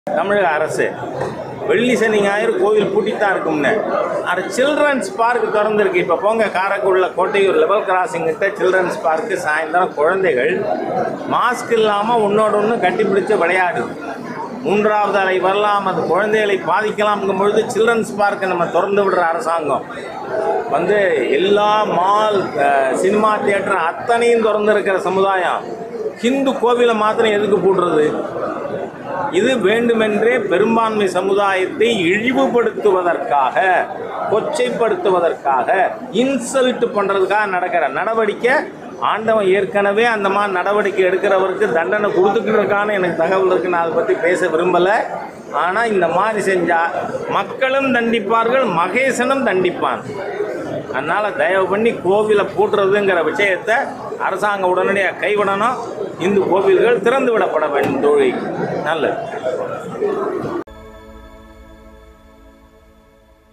தமிழக அரசு வெள்ளி சனி ஞாயிறு கோவில் பூட்டித்தான் இருக்கும்னு அது சில்ட்ரன்ஸ் பார்க் திறந்துருக்கு இப்போ போங்க காரைக்குடில கோட்டையூர் லெவல் கிராசிங் கிட்ட சில்ட்ரன்ஸ் பார்க்கு சாயந்தரம் குழந்தைகள் மாஸ்க் இல்லாமல் உன்னோட ஒன்று கட்டிப்பிடிச்சு விளையாடுது மூன்றாவது அலை வரலாம் அது குழந்தைகளை பாதிக்கலாம்ங்கும் பொழுது சில்ட்ரன்ஸ் பார்க்கை நம்ம திறந்து விடுற அரசாங்கம் வந்து எல்லா மால் அஹ், சினிமா தியேட்டர் அத்தனையும் திறந்திருக்கிற சமுதாயம் ஹிந்து கோவிலை மாத்திரம் எதுக்கு போடுறது இது வேண்டுமென்றே பெரும்பான்மை சமுதாயத்தை இழிவுபடுத்துவதற்காக கொச்சைப்படுத்துவதற்காக இன்சல்ட் பண்ணுறதுக்காக நடக்கிற நடவடிக்கை ஆண்டவன் ஏற்கனவே அந்த மாதிரி நடவடிக்கை எடுக்கிறவருக்கு தண்டனை கொடுத்துக்கிட்டு இருக்கான்னு எனக்கு தகவல் இருக்கு நான் அதை பற்றி பேச விரும்பலை ஆனால் இந்த மாதிரி செஞ்சால் மக்களும் தண்டிப்பார்கள் மகேசனும் தண்டிப்பான் அதனால் தயவு பண்ணி கோவிலை பூட்டுறதுங்கிற விஷயத்தை அரசாங்கம் உடனடியாக கைவிடணும் இந்து கோவில்கள் திறந்து விடப்பட வேண்டும் தோழி நல்லது